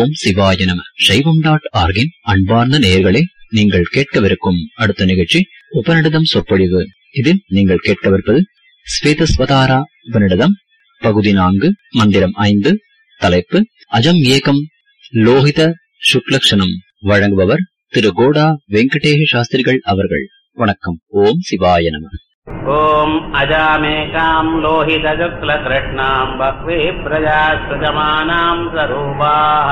ஓம் சிவாய நம சைவம் டாட் ஆர்கின் அன்பார்ந்த நேயர்களே நீங்கள் கேட்கவிருக்கும் அடுத்த நிகழ்ச்சி உபநிடதம் சொற்பொழிவு இதில் நீங்கள் கேட்கவிருப்பது ஸ்வேதஸ்வதாரா உபநிடதம் பகுதி நான்கு மந்திரம் ஐந்து தலைப்பு அஜம் ஏகம் லோகித சுக்லக்ஷணம் வழங்குபவர் திரு கோடா வெங்கடேஷ சாஸ்திரிகள் அவர்கள் வணக்கம் ஓம் சிவாய நம ॐ अजामेकाम् लोहितशुक्लकृष्णाम् बह्वीः प्रजाः सृजमानाम् स्वरूपाः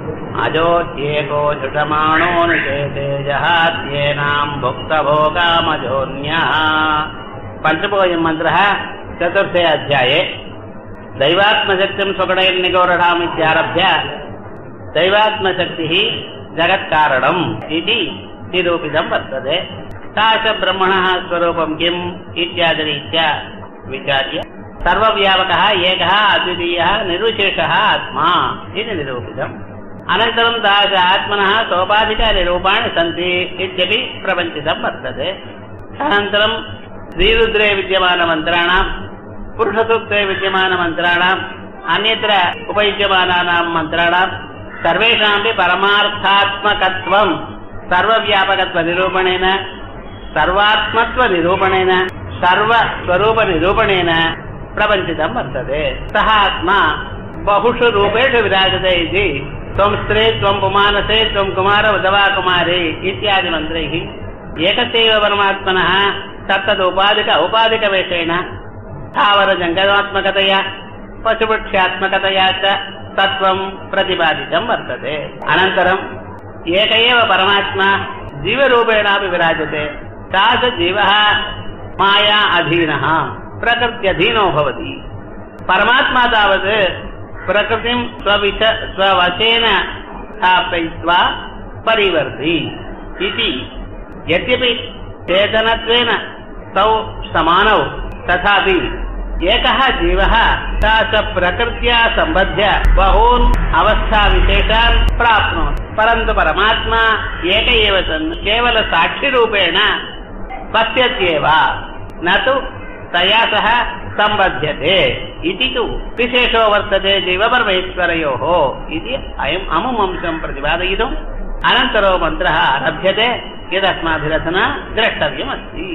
अजोत्येको जुषमाणोऽनुशेते जहात्येनाम् भुक्तभोगामजोऽन्यः पञ्चमोऽयम् मन्त्रः चतुर्थे अध्याये दैवात्मशक्तिम् सुगणैर्निगौरढाम् इत्यारभ्य दैवात्मशक्तिः जगत्कारणम् इति निरूपितम् वर्तते सा च ब्रह्मणः स्वरूपम् किम् इत्यादिरीत्या विचार्य सर्वव्यापकः एकः अद्वितीयः निर्विशेषः आत्मा इति निरूपितम् अनन्तरम् तादृश आत्मनः सोपाधिकनिरूपाणि सन्ति इत्यपि प्रपञ्चितम् वर्तते अनन्तरम् श्रीरुद्रे विद्यमानमन्त्राणाम् पुरुषसूक्ते विद्यमानमन्त्राणाम् अन्यत्र उपयुज्यमानानाम् मन्त्राणाम् सर्वेषामपि परमार्थात्मकत्वम् सर्वव्यापकत्वनिरूपणेन सर्वात्मत्वनिरूपणेन सर्वस्वरूपनिरूपणेन प्रपञ्चितम् वर्तते सः आत्मा बहुषु रूपेषु विराजते इति त्वम् स्त्री त्वम् पुमानसे त्वम् कुमार उदवा कुमारी इत्यादि मन्त्रैः एकस्यैव परमात्मनः तत्तद् उपाधिक औपाधिकवेषेण स्थावरजङ्गमात्मकतया पशुपक्ष्यात्मकतया च तत्त्वम् प्रतिपादितम् वर्तते अनन्तरम् एक एव परमात्मा जीवरूपेणापि विराजते सा च जीवः माया अधीनः प्रकृत्यधीनो भवति परमात्मा तावत् प्रकृतिम् स्वविच स्ववशेन स्थापयित्वा परिवर्ति इति यद्यपि चेतनत्वेन तौ समानौ तथापि एकः जीवः सा च प्रकृत्या सम्बध्य बहून् अवस्थाविशेषान् प्राप्नोति परन्तु परमात्मा एक एव सन् केवलसाक्षिरूपेण पश्यत्येव न तु तया सह सम्बध्यते इति तु विशेषो वर्तते जीवपरमेश्वरयोः इति अयम् अमुम् अंशम् प्रतिपादयितुम् अनन्तरो मन्त्रः आरभ्यते यदस्माभिरधना द्रष्टव्यमस्ति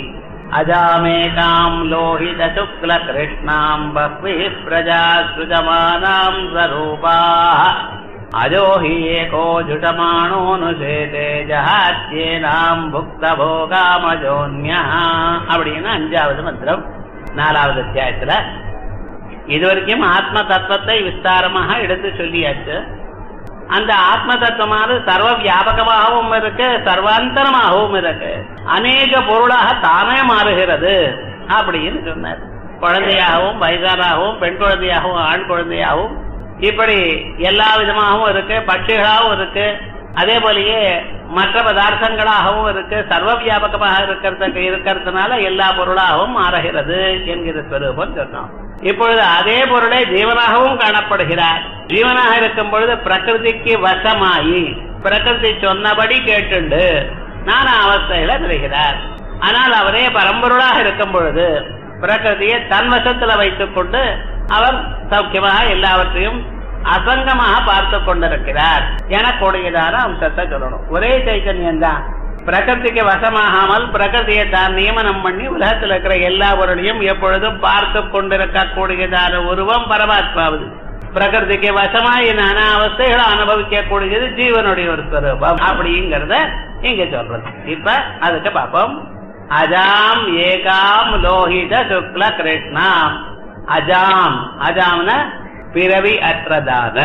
अजामेकाम् लोहितशुक्लकृष्णाम् बह्वीः प्रजा सृजमानाम् स्वरूपाः अजो हि एको जुटमाणोऽनुशेते ஜஹாத்யேனாம் புக்த போகாமஜோன்யா அப்படின்னு அஞ்சாவது மந்திரம் நாலாவது அத்தியாயத்துல இதுவரைக்கும் ஆத்ம தத்துவத்தை விஸ்தாரமாக எடுத்து சொல்லியாச்சு அந்த ஆத்ம தத்துவமானது சர்வ வியாபகமாகவும் இருக்கு சர்வாந்தரமாகவும் இருக்கு அநேக பொருளாக தானே மாறுகிறது அப்படின்னு சொன்னார் குழந்தையாகவும் வயதானாகவும் பெண் குழந்தையாகவும் ஆண் குழந்தையாகவும் இப்படி எல்லா விதமாகவும் இருக்கு பட்சிகளாகவும் இருக்கு அதே போலயே மற்ற பதார்த்தங்களாகவும் இருக்கு சர்வ வியாபகமாக இருக்கிறதுக்கு இருக்கிறதுனால எல்லா பொருளாகவும் மாறுகிறது என்கிற ஸ்வரூபம் சொன்னோம் இப்பொழுது அதே பொருளை ஜீவனாகவும் காணப்படுகிறார் ஜீவனாக இருக்கும் பொழுது பிரகிருதிக்கு வசமாயி பிரகிருதி சொன்னபடி கேட்டுண்டு நானா அவஸ்தையில வருகிறார் ஆனால் அவரே பரம்பொருளாக இருக்கும் பொழுது பிரகிருதியை தன் வசத்துல வைத்துக் கொண்டு அவர் சௌக்கியமாக எல்லாவற்றையும் அசங்கமாக பார்த்து கொண்டிருக்கிறார் எனக்கூடியதான அம்சத்தை சொல்லணும் ஒரே சைத்தன்யம் தான் பிரகிருதிக்கு வசமாகாமல் பிரகிருதியை தான் நியமனம் பண்ணி உலகத்தில் இருக்கிற எல்லா பொருளையும் எப்பொழுதும் பார்த்து கொண்டிருக்கக்கூடியதான உருவம் பரமாத்மாவது பிரகிருதிக்கு வசமாய் நானா அவஸ்தைகளை அனுபவிக்கக்கூடியது ஜீவனுடைய ஒரு ஸ்வரூபம் அப்படிங்கறத இங்க சொல்றது இப்ப அதுக்கு பார்ப்போம் அஜாம் ஏகாம் லோஹித சுக்ல கிருஷ்ணாம் அஜாம் அஜாம்னா பிறவி அற்றதான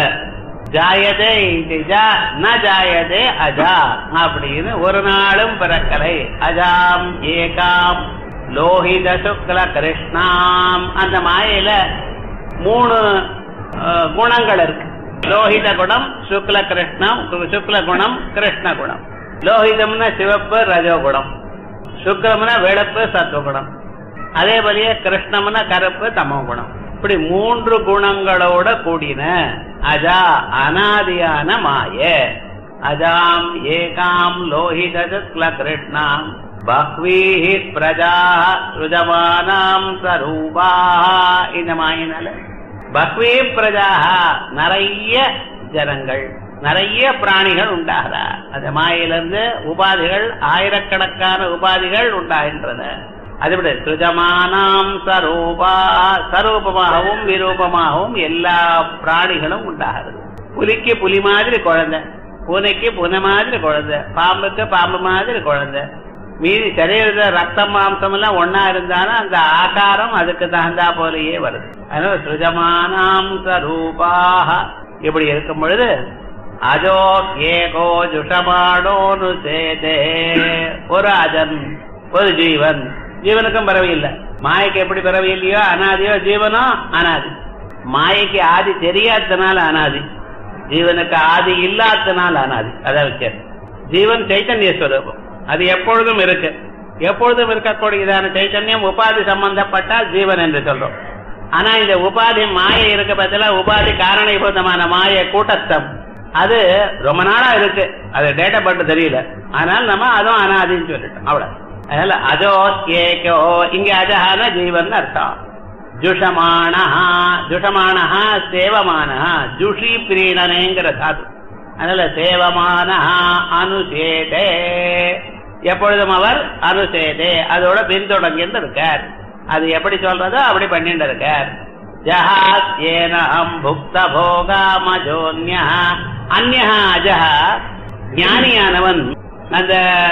ஜாயதே இஜா ந ஜாயதே அஜா அப்படின்னு ஒரு நாளும் பிறக்கலை அஜாம் ஏகாம் லோஹித சுக்ல கிருஷ்ணாம் அந்த மாயையில மூணு குணங்கள் இருக்கு லோஹித குணம் சுக்ல கிருஷ்ணம் சுக்ல குணம் கிருஷ்ண குணம் லோஹிதம்னா சிவப்பு ரஜோகுணம் சுக்லம்னா வெளுப்பு சத்துவகுணம் அதே போலயே கிருஷ்ணம்னா கருப்பு தமோ குணம் இப்படி மூன்று குணங்களோட கூடின அஜா அனாதியான மாய அஜாம் ஏகாம் லோஹித சுக்ல கிருஷ்ணாம் பஹ்வீஹி பிரஜா சுஜமானாம் சரூபா இந்த மாயினால பக்வே பிரஜாக நிறைய ஜனங்கள் நிறைய பிராணிகள் உண்டாகிறா அந்த மாயிலிருந்து உபாதிகள் ஆயிரக்கணக்கான உபாதிகள் உண்டாகின்றன அதுபடி சுஜமானாம் சரூபா சரூபமாகவும் விரூபமாகவும் எல்லா பிராணிகளும் உண்டாகிறது புலிக்கு புலி மாதிரி குழந்தை பூனைக்கு பூனை மாதிரி குழந்தை பாம்புக்கு பாம்பு மாதிரி குழந்தை மீதி சரீரத்துல ரத்தம் மாம்சம் எல்லாம் ஒன்னா இருந்தாலும் அந்த ஆகாரம் அதுக்கு தகுந்தா போலயே வருது அதனால சுஜமானாம் சரூபாக இப்படி இருக்கும் பொழுது அஜோ ஏகோ ஜுஷமாடோனு சேதே ஒரு அஜன் ஒரு ஜீவன் ஜீவனுக்கும் பிறவி இல்லை மாயைக்கு எப்படி பிறவி இல்லையோ அனாதியோ ஜீவனோ அனாதி மாயைக்கு ஆதி தெரியாததுனால அனாதி ஜீவனுக்கு ஆதி இல்லாததுனால அனாதி அதான் வித்தியாசம் ஜீவன் சைத்தன்ய ஸ்வரூபம் அது எப்பொழுதும் இருக்கு எப்பொழுதும் இருக்கக்கூடியதான சைத்தன்யம் உபாதி சம்பந்தப்பட்டால் ஜீவன் என்று சொல்றோம் ஆனா இந்த உபாதி மாயை இருக்க பட்சத்துல உபாதி காரணீபூதமான மாய கூட்டஸ்தம் அது ரொம்ப நாளா இருக்கு அது டேட்டா பட்டு தெரியல அதனால நம்ம அதுவும் அனாதின்னு சொல்லிட்டோம் அவ்வளவு அதனால அஜோ ஏகோ இங்க அஜஹான ஜீவன் அர்த்தம் ஜுஷமானஹா ஜுஷமானஹா சேவமானஹா ஜுஷி பிரீணனேங்கிற தாது அதனால சேவமானஹா அனுசேதே எப்பொழுதும் அவர் அனுசேதே அதோட பின்தொடங்கிட்டு இருக்கார் அது எப்படி சொல்றதோ அப்படி பண்ணிட்டு இருக்கார் ஜஹாத் ஏனம் புக்த போகாமஜோன்யா அந்யா அஜஹ ஞானியானவன் அந்த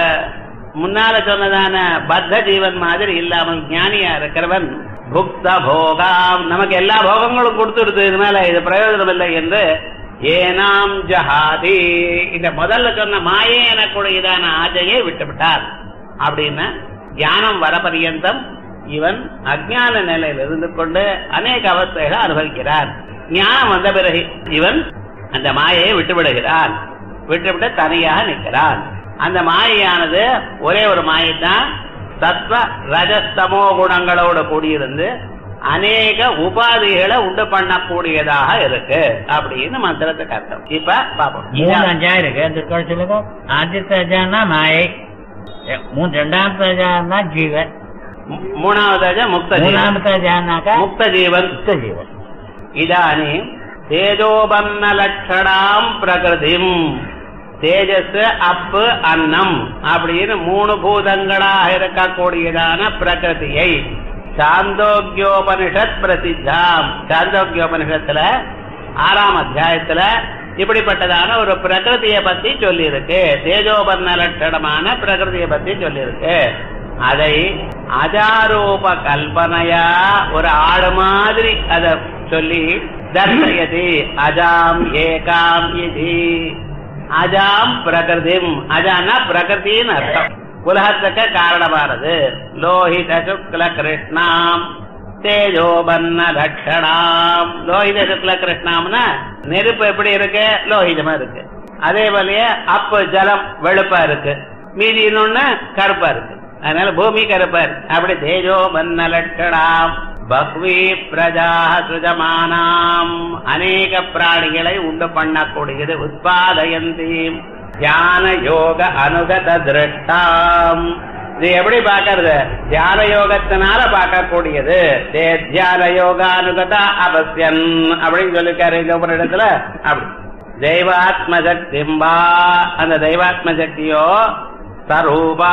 முன்னால சொன்னதான பத்த ஜீவன் மாதிரி இல்லாமல் ஞானியா இருக்கிறவன் புக்த போகாம் நமக்கு எல்லா போகங்களும் கொடுத்துடுது இது மேல இது பிரயோஜனம் இல்லை என்று ஏனாம் ஜஹாதி இந்த முதல்ல சொன்ன மாயே எனக்குடையதான ஆஜையை விட்டுவிட்டார் அப்படின்னு ஞானம் வர பரியந்தம் இவன் அஜான நிலையில் இருந்து கொண்டு அநேக அவஸ்தைகளை அனுபவிக்கிறார் ஞானம் வந்த பிறகு இவன் அந்த மாயையை விட்டு விடுகிறான் விட்டுவிட்டு தனியாக நிற்கிறான் அந்த மாயையானது ஒரே ஒரு மாயை தான் சத்வ ரஜஸ்தமோ குணங்களோடு கூடியிருந்து அநேக உபாதிகளை உண்டு பண்ணக்கூடியதாக இருக்கு அப்படின்னு மந்திரத்துக்கு அர்த்தம் இப்ப பாப்போம் மூணு அஞ்சாயிரம் இருக்கு அந்த இருக்கா சொல்லுங்க ஆதித்த அஜானா மாயை எ- மூணு ரெண்டாமത്തെ அஜானா ஜீவன் மூ- மூணாவது அஜ முக்த ஜீவன் மூணாமത്തെ அஜானாக்கா முக்த ஜீவன் முக்த ஜீவன் இதானீம் தேஜோபன்ன லட்சணாம் பிரகிருதிம் தேஜஸ் அப்பு அன்னம் அப்படின்னு மூணு பூதங்களாக இருக்கக்கூடியதான பிரகிருதியை சாந்தோக்கியோபனிஷத் பிரசித்தாம் சாந்தோக்கியோபனிஷத்துல ஆறாம் அத்தியாயத்துல இப்படிப்பட்டதான ஒரு பிரகிருதியை பத்தி சொல்லியிருக்கு தேஜோபன்ன லட்சணமான பிரகிருதியை பத்தி சொல்லியிருக்கு அதை அஜாரூப கல்பனையா ஒரு ஆடு மாதிரி அத சொல்லி தர்சயதி அஜாம் ஏகாம் இது அஜாம் பிரகிருதிம் அஜான்னா பிரகிருத்தின்னு அர்த்தம் உலகத்துக்கு காரணமானது லோஹித சுக்ல கிருஷ்ணாம் தேஜோபன்ன லட்சணாம் லோஹித சுக்ல கிருஷ்ணாம்னா நெருப்பு எப்படி இருக்கு லோஹிதமா இருக்கு அதே போலயே அப்ப ஜலம் வெளுப்பா இருக்கு மீதி இன்னொன்னு கருப்பா இருக்கு அதனால பூமி கருப்பா இருக்கு அப்படி தேஜோபன்ன லட்சணாம் பக்வி பிரஜா சுஜமானாம் அநேக பிராணிகளை உண்டு பண்ணக்கூடியது உத்பாதயந்தி தியான யோக அனுகத திருஷ்டாம் இது எப்படி பார்க்கறது தியான யோகத்தினால பார்க்கக்கூடியது தே தியான யோக அனுகத அவசியன் அப்படின்னு சொல்லிருக்காரு இந்த ஒரு இடத்துல அப்படி தெய்வாத்ம சக்திம்பா அந்த தெய்வாத்ம சக்தியோ சரூபா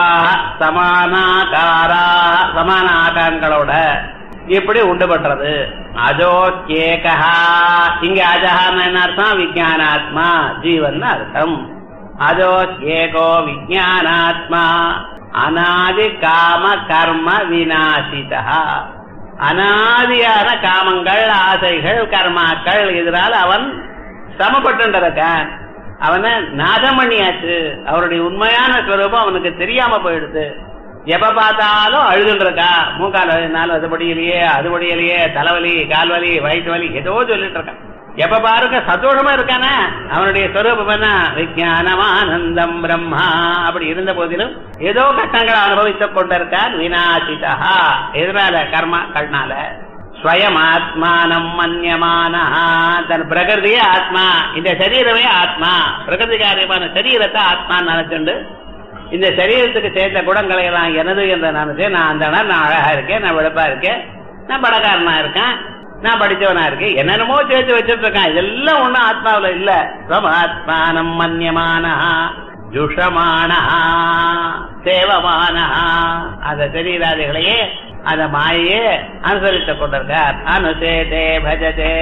சமானாகாரா சமான ஆகாரங்களோட இப்படி உண்டு பண்றது அஜோ கேகா இங்க அஜஹான்னு என்ன அர்த்தம் விஜயானாத்மா ஜீவன் அர்த்தம் அஜோ ஏகோ விஜயானாத்மா அநாதி காம கர்ம விநாசிதா அனாதியான காமங்கள் ஆசைகள் கர்மாக்கள் இதனால் அவன் சமப்பட்டு இருக்கான் அவனை நாசம் பண்ணியாச்சு அவருடைய உண்மையான ஸ்வரூபம் அவனுக்கு தெரியாம போயிடுது எப்ப பார்த்தாலும் அழுதுன்னு இருக்கா மூக்கால் அழுதினாலும் அது படியலையே அது படியலையே தலைவலி கால்வலி வயிற்று வலி ஏதோ சொல்லிட்டு இருக்கான் எப்ப பாருங்க சந்தோஷமா இருக்கானே அவனுடைய ஸ்வரூபம் என்ன விஜயானமானந்தம் பிரம்மா அப்படி இருந்த போதிலும் ஏதோ கட்டங்களை அனுபவித்துக் கொண்டிருக்கான் வினாசிதா எதனால கர்மாக்கள்னால ஸ்வயம் ஆத்மானம் மன்யமான தன் பிரகிருதியே ஆத்மா இந்த சரீரமே ஆத்மா பிரகிருதி காரியமான சரீரத்தை ஆத்மான்னு நினைச்சுண்டு இந்த சரீரத்துக்கு சேர்ந்த குணங்களை எல்லாம் எனது என்று நினைச்சு நான் அந்த நான் அழகா இருக்கேன் நான் வெளுப்பா இருக்கேன் நான் படக்காரனா இருக்கேன் நான் படிச்சவனா இருக்கேன் என்னென்னமோ சேர்த்து வச்சிட்டு இருக்கான் இதெல்லாம் ஒண்ணும் ஆத்மாவுல இல்ல ஆத்மானம் மன்யமான ஜுஷமான சேவமான அந்த சரீராதிகளையே அந்த மாயையே அனுசரித்துக் கொண்டிருக்கார் அனுசேதே பஜதே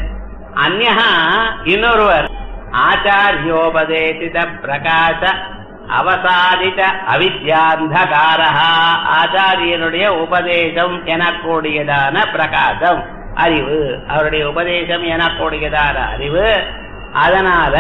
அந்நா இன்னொருவர் ஆச்சாரியோபதேசித பிரகாச அவசாதித அவித்யாந்தகார ஆச்சாரியனுடைய உபதேசம் எனக்கூடியதான பிரகாசம் அறிவு அவருடைய உபதேசம் எனக்கூடியதான அறிவு அதனால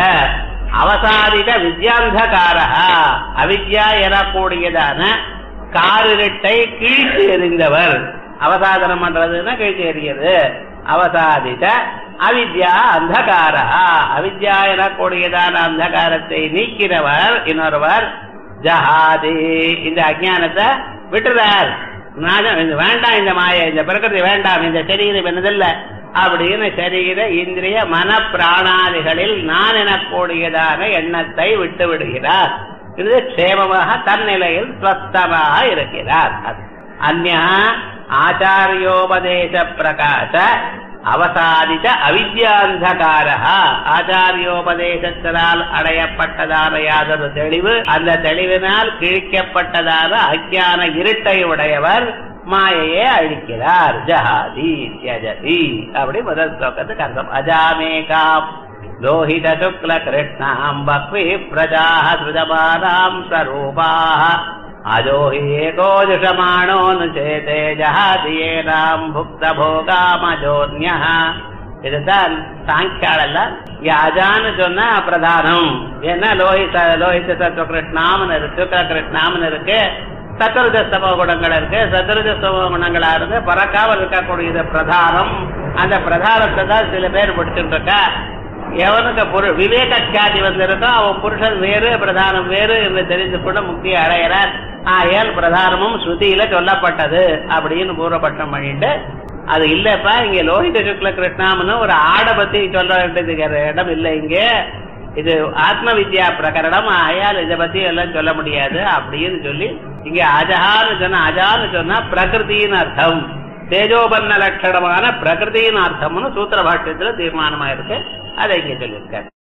அவசாதித வித்யாந்தகார அவித்யா எனக்கூடியதான காரிருட்டை கீழ்த்து எறிந்தவர் அவசாதனம் பண்றதுன்னா கீழ்த்து எறிகிறது அவசாதித அவித்யா அந்தகார அவித்யா எனக்கூடியதான அந்தகாரத்தை நீக்கிறவர் இன்னொருவர் ஜஹாதி இந்த அஜானத்தை விட்டுறார் நான் இது வேண்டாம் இந்த மாய இந்த பிரகிருதி வேண்டாம் இந்த சரீரம் என்னதில்ல அப்படின்னு சரீர இந்திரிய மன பிராணாதிகளில் நான் எனக்கூடியதான எண்ணத்தை விட்டு விடுகிறார் இது க்ஷேமமாக தன்னிலையில் ஸ்வஸ்தமாக இருக்கிறார் அந்யா ஆச்சாரியோபதேச பிரகாச அவசாதித்த அவித்யாந்தகார ஆச்சாரியோபதேசத்தினால் அடையப்பட்டதான யாதொரு தெளிவு அந்த தெளிவினால் கிழிக்கப்பட்டதான அஜான இருட்டை உடையவர் மாயையே அழிக்கிறார் ஜஹாதி யஜதி அப்படி முதல் ஸ்லோகத்துக்கு அர்த்தம் அஜாமேகாம் லோஹித சுக்ல கிருஷ்ணாம் பக்வி பிரஜாः சுஜமானாம் ஸ்வரூபாः அஜோஹி ஏகோஜுஷமாணோனு சேதே ஜஹாதியேனாம் புக்த போகாமஜோன்யः இதுதான் சாங்கியாளெல்லாம் அஜான்னு சொன்னா பிரதானம் என்ன லோஹித லோஹித சத்துவ கிருஷ்ணாமன் இருக்கு சுக்ல கிருஷ்ணாமன் இருக்கு சத்துருஜஸ்தமோ குணங்கள் இருக்கு சத்துருஜஸ்தமோ குணங்களா இருந்து பறக்காமல் இருக்கக்கூடியது பிரதானம் அந்த பிரதானத்தை தான் சில பேர் முடிச்சுட்டு இருக்கா எவனுக்கு புரு விவேக கியாதி வந்திருக்கோ அவன் புருஷன் வேறு பிரதானம் வேறு என்று தெரிந்து கூட முக்தி அடைகிறார் ஆயால் பிரதானமும் ஸ்ருதியில சொல்லப்பட்டது அப்படின்னு பூர்வபட்சம் பண்ணிட்டு அது இல்லப்பா இங்க லோஹித சுக்ல கிருஷ்ணாமனு ஒரு ஆடை பத்தி சொல்ல வேண்டியது இடம் இல்லை இங்க இது ஆத்ம வித்யா பிரகரணம் ஆயால் இதை பத்தி எல்லாம் சொல்ல முடியாது அப்படின்னு சொல்லி இங்க அஜஹான்னு சொன்னா அஜான்னு சொன்னா பிரகிருத்தின்னு அர்த்தம் தேஜோபன்ன லட்சணமான பிரகிருத்தின் அர்த்தம்னு சூத்திர பாஷ்யத்துல தீர்மானமா இருக்கு அதை இங்க சொல்லியிருக்காரு